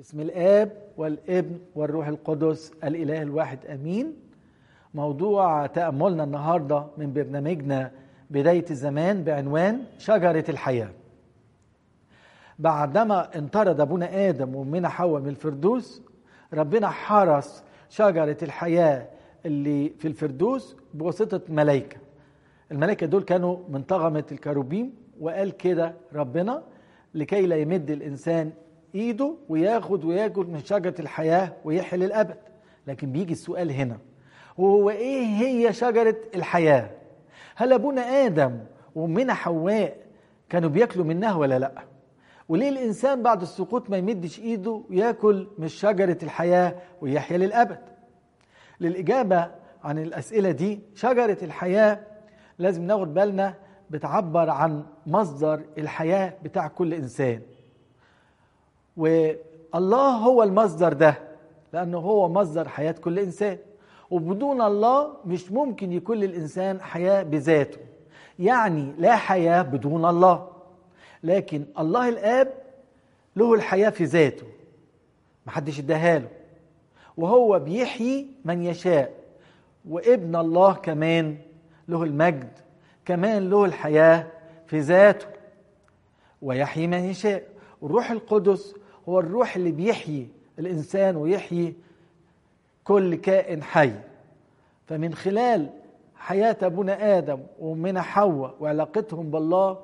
بسم الآب والابن والروح القدس الإله الواحد أمين موضوع تأملنا النهاردة من برنامجنا بداية الزمان بعنوان شجرة الحياة بعدما انطرد أبونا آدم ومنا حواء من الفردوس ربنا حرس شجرة الحياة اللي في الفردوس بواسطة ملائكة الملائكة دول كانوا من طغمة الكروبيم وقال كده ربنا لكي لا يمد الإنسان إيده وياخد وياكل من شجرة الحياة ويحيى للأبد لكن بيجي السؤال هنا وهو إيه هي شجرة الحياة هل أبونا آدم وأمنا حواء كانوا بياكلوا منها ولا لأ وليه الإنسان بعد السقوط ما يمدش إيده وياكل من شجرة الحياة ويحيى للأبد للإجابة عن الأسئلة دي شجرة الحياة لازم ناخد بالنا بتعبر عن مصدر الحياة بتاع كل إنسان والله هو المصدر ده لأنه هو مصدر حياة كل إنسان وبدون الله مش ممكن يكون للإنسان حياة بذاته يعني لا حياة بدون الله لكن الله الآب له الحياة في ذاته محدش اداها له وهو بيحيي من يشاء وابن الله كمان له المجد كمان له الحياة في ذاته ويحيي من يشاء والروح القدس هو الروح اللي بيحيي الإنسان ويحيي كل كائن حي فمن خلال حياة أبونا آدم وأمنا حواء وعلاقتهم بالله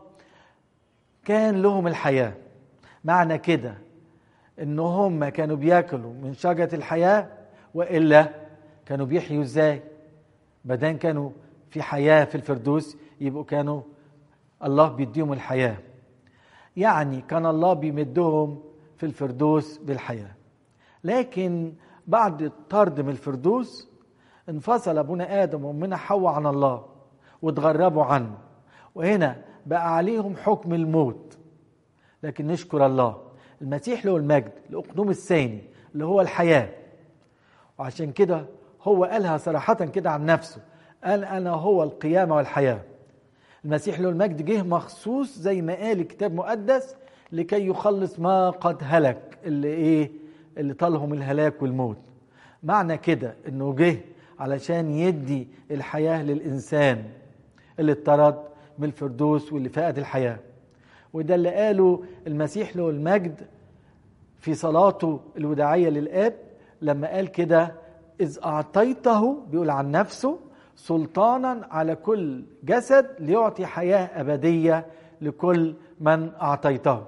كان لهم الحياة معنى كده إن هم كانوا بياكلوا من شجرة الحياة وإلا كانوا بيحيوا إزاي بدان كانوا في حياة في الفردوس يبقوا كانوا الله بيديهم الحياة يعني كان الله بيمدهم في الفردوس بالحياة لكن بعد الطرد من الفردوس انفصل ابونا ادم وامنا حواء عن الله واتغربوا عنه وهنا بقى عليهم حكم الموت لكن نشكر الله المسيح له المجد الاقنوم الثاني اللي هو الحياه وعشان كده هو قالها صراحه كده عن نفسه قال انا هو القيامه والحياه المسيح له المجد جه مخصوص زي ما قال الكتاب المقدس لكي يخلص ما قد هلك اللي ايه اللي طالهم الهلاك والموت معنى كده انه جه علشان يدي الحياه للانسان اللي اتطرد من الفردوس واللي فقد الحياه وده اللي قاله المسيح له المجد في صلاته الوداعيه للاب لما قال كده اذ اعطيته بيقول عن نفسه سلطانا على كل جسد ليعطي حياه ابديه لكل من اعطيته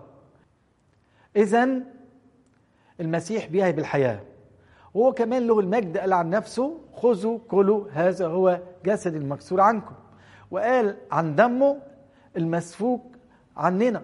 اذا المسيح بيهب الحياه وهو كمان له المجد قال عن نفسه خذوا كلوا هذا هو جسد المكسور عنكم وقال عن دمه المسفوك عننا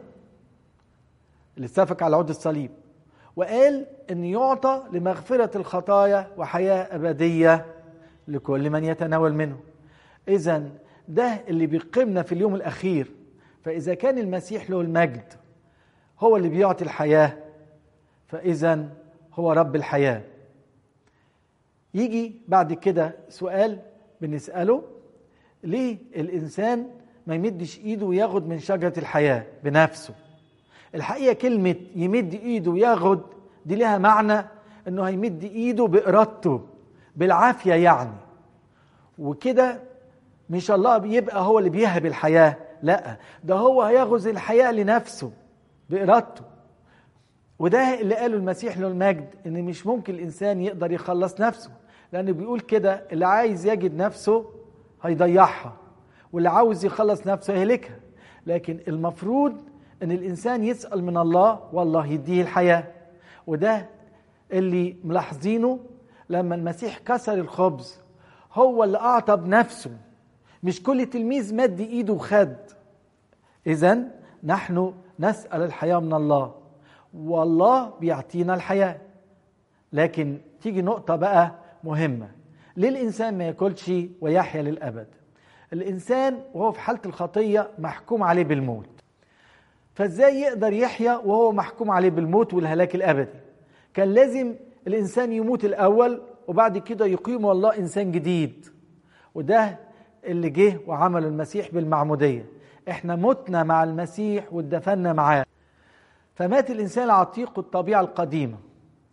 اللي سفك على عود الصليب وقال ان يعطى لمغفره الخطايا وحياه ابديه لكل من يتناول منه اذا ده اللي بيقيمنا في اليوم الاخير فاذا كان المسيح له المجد هو اللي بيعطي الحياه فاذا هو رب الحياه يجي بعد كده سؤال بنساله ليه الانسان ما يمدش ايده وياخد من شجره الحياه بنفسه الحقيقه كلمه يمد ايده وياخد دي لها معنى انه هيمد ايده بارادته بالعافيه يعني وكده مش الله بيبقى هو اللي بيهب الحياه لا ده هو هياخذ الحياه لنفسه بارادته وده اللي قاله المسيح له المجد ان مش ممكن الانسان يقدر يخلص نفسه لانه بيقول كده اللي عايز يجد نفسه هيضيعها واللي عاوز يخلص نفسه يهلكها لكن المفروض ان الانسان يسال من الله والله يديه الحياه وده اللي ملاحظينه لما المسيح كسر الخبز هو اللي اعطى بنفسه مش كل تلميذ مد ايده وخد اذا نحن نسال الحياه من الله والله بيعطينا الحياه لكن تيجي نقطه بقى مهمه ليه الانسان ما ياكلش ويحيا للابد الانسان وهو في حاله الخطيه محكوم عليه بالموت فازاي يقدر يحيا وهو محكوم عليه بالموت والهلاك الابدي كان لازم الانسان يموت الاول وبعد كده يقيم الله انسان جديد وده اللي جه وعمل المسيح بالمعموديه احنا متنا مع المسيح واتدفنا معاه فمات الانسان العتيق الطبيعه القديمه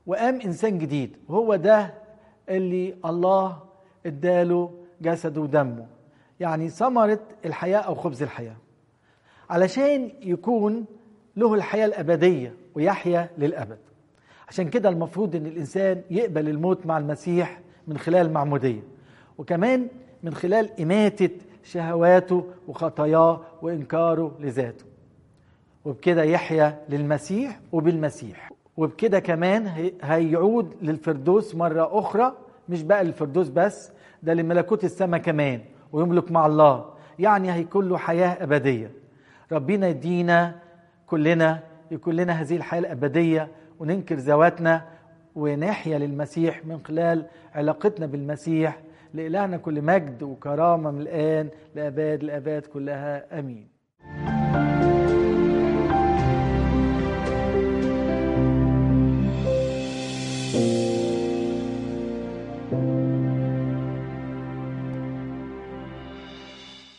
وقام انسان جديد وهو ده اللي الله اداله جسده ودمه يعني ثمره الحياه او خبز الحياه علشان يكون له الحياه الابديه ويحيا للابد عشان كده المفروض ان الانسان يقبل الموت مع المسيح من خلال المعموديه وكمان من خلال اماته شهواته وخطاياه وانكاره لذاته وبكده يحيا للمسيح وبالمسيح وبكده كمان هيعود للفردوس مرة أخرى مش بقى للفردوس بس ده لملكوت السماء كمان ويملك مع الله يعني هيكون له حياة أبدية ربنا يدينا كلنا يكون لنا هذه الحياة الأبدية وننكر ذواتنا ونحيا للمسيح من خلال علاقتنا بالمسيح لإلهنا كل مجد وكرامة من الآن لأباد الأباد كلها أمين